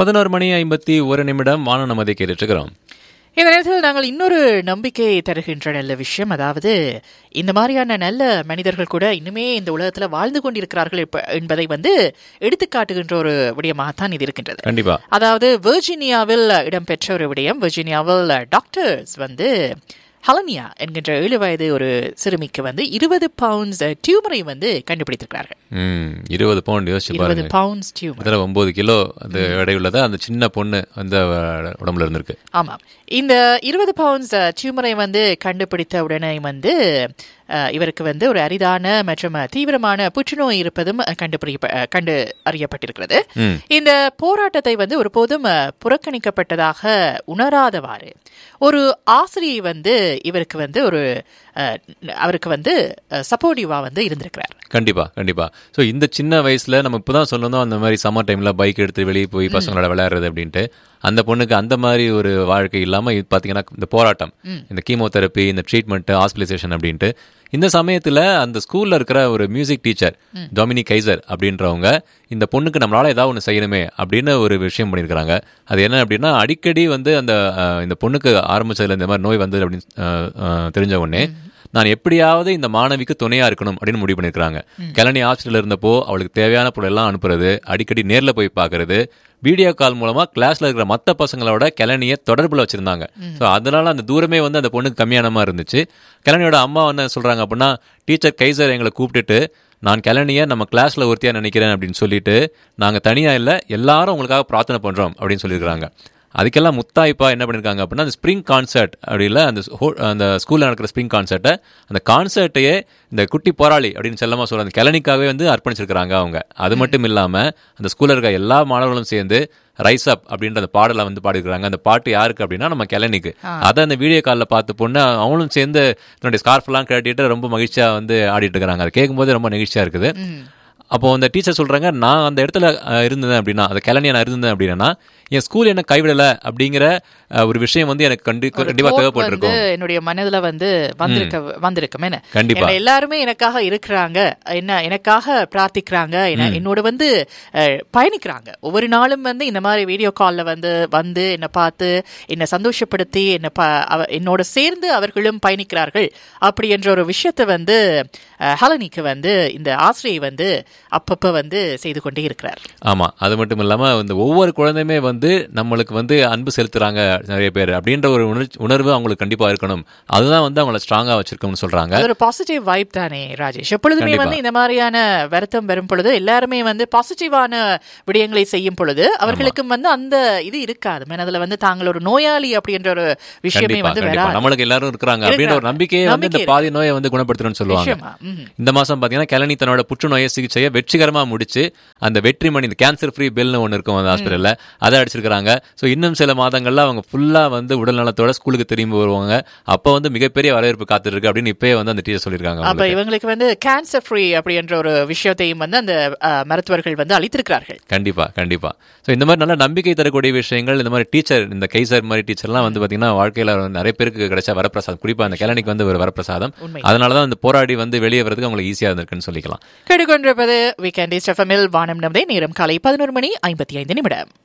பதினோரு மணி ஐம்பத்தி ஒரு நிமிடம் வான நமதை கேட்டுட்டு இருக்கிறோம் இந்த நேரத்தில் நாங்கள் இன்னொரு நம்பிக்கை தருகின்ற நல்ல விஷயம் அதாவது இந்த மாதிரியான நல்ல மனிதர்கள் கூட இன்னுமே இந்த உலகத்தில் வாழ்ந்து கொண்டிருக்கிறார்கள் எப்ப- என்பதை வந்து எடுத்துக்காட்டுகின்ற ஒரு விடயமாகத்தான் இது இருக்கின்றது கண்டிப்பா அதாவது வெர்ஜீனியாவில் இடம்பெற்ற ஒரு விடயம் வெர்ஜீனியாவில் டாக்டர்ஸ் வந்து ஹலனியா என்கின்ற ஏழு வயது ஒரு சிறுமிக்கு வந்து இருபது பவுண்ட்ஸ் டியூமரை வந்து கண்டுபிடித்திருக்கிறார்கள் ம் இருபது பவுண்ட் யோசிச்சு இருபது பாருங்க பவுண்ட்ஸ் டியூமர் அதில் ஒன்பது கிலோ அந்த எடையுள்ளதா அந்த சின்ன பொண்ணு அந்த உடம்புல இருந்திருக்கு ஆமாம் இந்த இருபது பவுண்ட்ஸ் டியூமரை வந்து கண்டுபிடித்த உடனே வந்து அஹ், இவருக்கு வந்து ஒரு அரிதான மற்றும் தீவிரமான புற்றுநோய் இருப்பதும் கண்டுபிடி அஹ், கண்டு அறியப்பட்டிருக்கிறது ம். இந்த போராட்டத்தை வந்து ஒருபோதும் அஹ், புறக்கணிக்கப்பட்டதாக உணராதவாறு ஒரு ஆசிரியை வந்து இவருக்கு வந்து ஒரு அஹ், அவருக்கு வந்து சப்போர்ட்டிவா வந்து இருந்திருக்கிறார் கண்டிப்பா கண்டிப்பா ஸோ இந்த சின்ன வயசுல நம்ம இப்பதான் சொல்லணும் அந்த மாதிரி சம்மர் டைம்ல பைக் எடுத்து வெளியே போய் பசங்களோட விளையாடுறது அப்படின்ட்டு அந்த பொண்ணுக்கு அந்த மாதிரி ஒரு வாழ்க்கை இல்லாம இது பாத்தீங்கன்னா இந்த போராட்டம் இந்த கீமோதெரப்பி இந்த ட்ரீட்மெண்ட் ஹாஸ்பிட்டலைசேஷன் அப்படின்ட்டு இந்த சமயத்துல அந்த ஸ்கூல்ல இருக்கிற ஒரு மியூசிக் டீச்சர் டொமினிக் கைசர் அப்படின்றவங்க இந்த பொண்ணுக்கு நம்மளால ஏதாவது ஒன்று செய்யணுமே அப்படின்னு ஒரு விஷயம் பண்ணியிருக்கிறாங்க அது என்ன அப்படின்னா அடிக்கடி வந்து அந்த அஹ், இந்த பொண்ணுக்கு ஆரம்பிச்சதுல இந்த மாதிரி நோய் வந்தது அப்படின்னு அஹ், அஹ், தெரிஞ்ச உடனே நான் எப்படியாவது இந்த மாணவிக்கு துணையா இருக்கணும் அப்படின்னு முடிவு பண்ணிருக்காங்க கிளனி ஹாஸ்டல்ல இருந்தப்போ அவளுக்கு தேவையான பொருள் எல்லாம் அனுப்புறது அடிக்கடி நேர்ல போய் பார்க்கறது வீடியோ கால் மூலமா கிளாஸ்ல இருக்கிற மத்த பசங்களோட கிளனிய தொடர்புல வச்சிருந்தாங்க ஸோ அதனால அந்த தூரமே வந்து அந்த பொண்ணுக்கு கம்மியான மாதிரி இருந்துச்சு கிளனியோட அம்மா என்ன சொல்றாங்க அப்படின்னா டீச்சர் கைசர் எங்களை கூப்பிட்டுட்டு நான் கிளனிய நம்ம கிளாஸ்ல ஒருத்தியா நினைக்கிறேன் அப்படின்னு சொல்லிட்டு நாங்க தனியா இல்ல எல்லாரும் உங்களுக்காக பிரார்த்தனை பண்றோம் அப்படின்னு சொல்லியிருக்காங்க அதுக்கெல்லாம் முத்தாய்ப்பா என்ன பண்ணிருக்காங்க அப்படின்னா அந்த ஸ்ப்ரிங் கான்சர்ட் அப்படி இல்லை அந்த ho- அந்த ஸ்கூல்ல நடக்கிற ஸ்ப்ரிங் கான்சர்ட்டை அந்த கான்சர்ட்டையே இந்த குட்டி போராளி அப்படின்னு செல்லமா சொல்ற அந்த கிளனிக்காகவே வந்து அர்ப்பணிச்சிருக்கிறாங்க அவங்க அது மட்டும் இல்லாம அந்த ஸ்கூல்ல இருக்க எல்லா மாணவர்களும் சேர்ந்து ரைஸ் அப் அப்படின்ற அந்த பாடலை வந்து பாடிருக்காங்க அந்த பாட்டு யாருக்கு அப்படின்னா நம்ம கிளனிக்கு அதை அந்த வீடியோ காலில் பார்த்த பொண்ணு அவங்களும் சேர்ந்து தன்னுடைய ஸ்கார்ஃப் எல்லாம் கட்டிட்டு ரொம்ப மகிழ்ச்சியா வந்து ஆடிட்டு இருக்காங்க அதை கேட்கும்போது ரொம்ப நெகிழ்ச்சியா இருக்குது அப்போ அந்த டீச்சர் சொல்றாங்க நான் அந்த இடத்துல அஹ், இருந்தேன் அப்படின்னா அந்த கிளனியா நான் இருந்தேன் அப்படின்னா என் ஸ்கூல் என்ன கைவிடல அப்படிங்கிற அஹ், ஒரு விஷயம் வந்து எனக்கு கண்டி கண்டிப்பா quote தேவைப்பட்டிருக்கும் வந்து என்னுடைய மனதுல வந்து வந்திருக்க வந்திருக்கும் என்ன கண்டிப்பா. என்னை எல்லாருமே எனக்காக இருக்கிறாங்க என்ன எனக்காக பிரார்த்திக்கிறாங்க என்ன என்னோட வந்து அஹ், பயணிக்கிறாங்க ஒவ்வொரு நாளும் வந்து இந்த மாதிரி வீடியோ கால்ல வந்து வந்து என்னை பார்த்து என்னை சந்தோஷப்படுத்தி என்ன அவ- என்னோட சேர்ந்து அவர்களும் பயணிக்கிறார்கள் அப்படி என்ற ஒரு விஷயத்தை வந்து அஹ், ஹலனிக்கு வந்து இந்த ஆசிரியை வந்து அப்பப்ப வந்து செய்து கொண்டே இருக்கிறார் ஆமா அது மட்டும் இல்லாம இந்த ஒவ்வொரு குழந்தையுமே வந்து நம்மளுக்கு வந்து அன்பு செலுத்துறாங்க நிறைய பேர் அப்படின்ற ஒரு உணர்ச்சி உணர்வு அவங்களுக்கு கண்டிப்பா இருக்கணும் அதுதான் வந்து அவங்கள ஸ்ட்ராங்கா வச்சிருக்கணும்னு சொல்றாங்க அது ஒரு பாசிட்டிவ் வைப் தானே ராஜேஷ் எப்பொழுதுமே கண்டிப்பா. வந்து இந்த மாதிரியான வருத்தம் வரும் பொழுது எல்லாருமே வந்து பாசிட்டிவான விடயங்களை செய்யும் பொழுது அவர்களுக்கும் வந்து அந்த இது இருக்காது மனதுல வந்து தாங்கள் ஒரு நோயாளி அப்படின்ற ஒரு விஷயமே கண்டிப்பா வந்து கண்டிப்பா வராது நம்மளுக்கு எல்லாரும் இருக்கிறாங்க அப்படின்ற ஒரு இருக்கிறாங்க. நம்பிக்கையே வந்து இந்த நம்பிக்கை பாதி நோயை வந்து குணப்படுத்தணும்னு சொல்லுவாங்க நிச்சயமா. ம். இந்த மாசம் பாத்தீங்கன்னா கிளனி தன்னோட புற்றுநோயை சிகிச்சையை வெற்றிகரமா முடிச்சு அந்த வெற்றி மணி இந்த கேன்சர் ஃப்ரீ பெல்னு ஒன்று இருக்கும் அந்த ஹாஸ்பிட்டல்ல அதை அடிச்சிருக்காங்க ஸோ இன்னும் சில மாதங்கள்ல அவங்க ஃபுல்லா வந்து உடல் நலத்தோட ஸ்கூலுக்கு திரும்பி வருவாங்க அப்போ வந்து மிகப்பெரிய வரவேற்பு காத்திருக்கு அப்படின்னு இப்பயே வந்து அந்த டீச்சர் சொல்லியிருக்காங்க அப்ப அவங்களுக்கு. இவங்களுக்கு வந்து கேன்சர் ஃப்ரீ அப்படின்ற ஒரு விஷயத்தையும் வந்து அந்த அஹ், மருத்துவர்கள் வந்து அளித்திருக்கிறார்கள் கண்டிப்பா கண்டிப்பா ஸோ இந்த மாதிரி நல்ல நம்பிக்கை தரக்கூடிய விஷயங்கள் இந்த மாதிரி டீச்சர் இந்த கைசர் மாதிரி டீச்சர்லாம் வந்து பாத்தீங்கன்னா வாழ்க்கையில நிறைய பேருக்கு கிடைச்ச வரப்பிரசாதம் குறிப்பா அந்த கிளனிக்கு வந்து ஒரு வரப்பிரசாதம் உண்மை. அதனாலதான் அந்த போராடி வந்து வெளியே வரதுக்கு அவங்களுக்கு ஈஸியா இருந்திருக்குன்னு சொல்லிக்கலாம் கேட்டுக்கொண்டிருப்பது வீக்கெண்ட் எஃப்எம்மில் வானம் நமதே நேரம் காலை பதினோரு மணி ஐம்பத்தி ஐந்து நிமிடம்